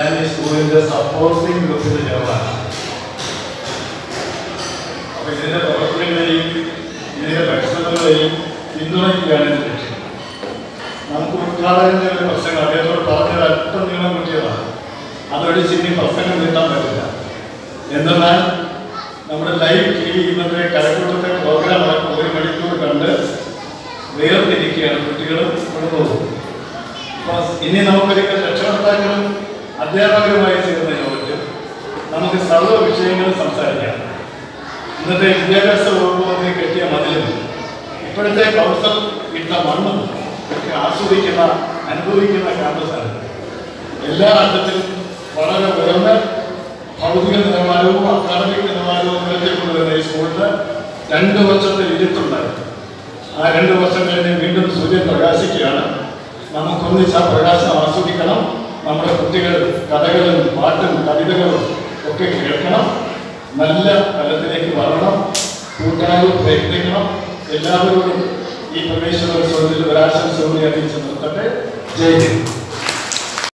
ഞാൻ ഈ സ്കൂളിന്റെ സപ്പോർട്ടിംഗ് ഗ്രൂപ്പിന്റെ ചെയർമാൻ അപ്പൊ ഇതിന്റെ പ്രവർത്തനങ്ങളെയും ഇതിന്റെ പരിശ്രമങ്ങളെയും പിന്തുണയ്ക്കുകയാണ് എന്റെ ലക്ഷ്യം നമുക്ക് ഉദ്ഘാടകന്റെ ഒരു പ്രസംഗം അദ്ദേഹത്തോട് പറഞ്ഞത് അല്പം നീളം കൂട്ടിയതാണ് അതൊഴിച്ച് ഇനി പ്രസംഗം നീട്ടാൻ പറ്റില്ല എന്തെന്നാൽ നമ്മുടെ ലൈവ് ടി വി ഇന്നത്തെ കരക്കൂട്ടത്തെ പ്രോഗ്രാം അടക്കം ഒരു മണിക്കൂർ കണ്ട് വേർതിരിക്കുകയാണ് കുട്ടികളും കുടുംബവും അപ്പൊ ഇനി നമുക്കൊരിക്കൽ രക്ഷകർത്താക്കളും അധ്യാപകരുമായി ചേർന്ന യോഗത്തിൽ നമുക്ക് സർവ്വ വിഷയങ്ങളും സംസാരിക്കാം ഇന്നത്തെ വിദ്യാഭ്യാസ വകുപ്പ് മന്ത്രി കെട്ടിയ മതിലും ഇപ്പോഴത്തെ കൗൺസിൽ ഇട്ട മണ്ണും ഒക്കെ ആസ്വദിക്കുന്ന അനുഭവിക്കുന്ന ക്യാമ്പസാണ് എല്ലാ അർത്ഥത്തിലും വളരെ ഉയർന്ന ഭൗതിക നിലവാരവും അക്കാദമിക് നിലവാരവും ഉയർത്തിക്കൊണ്ടുവരുന്ന ഈ സ്കൂളിന് രണ്ട് വർഷത്തെ ഇരുത്തുണ്ടായിരുന്നു ആ രണ്ട് വർഷം കഴിഞ്ഞ് വീണ്ടും സൂര്യൻ പ്രകാശിക്കുകയാണ് നമുക്കൊന്നിച്ച് ആ പ്രകാശം ആസ്വദിക്കണം നമ്മുടെ കുട്ടികൾ കഥകളും പാട്ടും കവിതകളും ഒക്കെ കേൾക്കണം നല്ല തലത്തിലേക്ക് വരണം കൂട്ടായി പ്രയത്നിക്കണം എല്ലാവരോടും ഈ പ്രവേശനോത്സവത്തിൽ ഒരാശംസ കൂടി അറിയിച്ച് നിർത്തട്ടെ ജയ് ഹിന്ദ്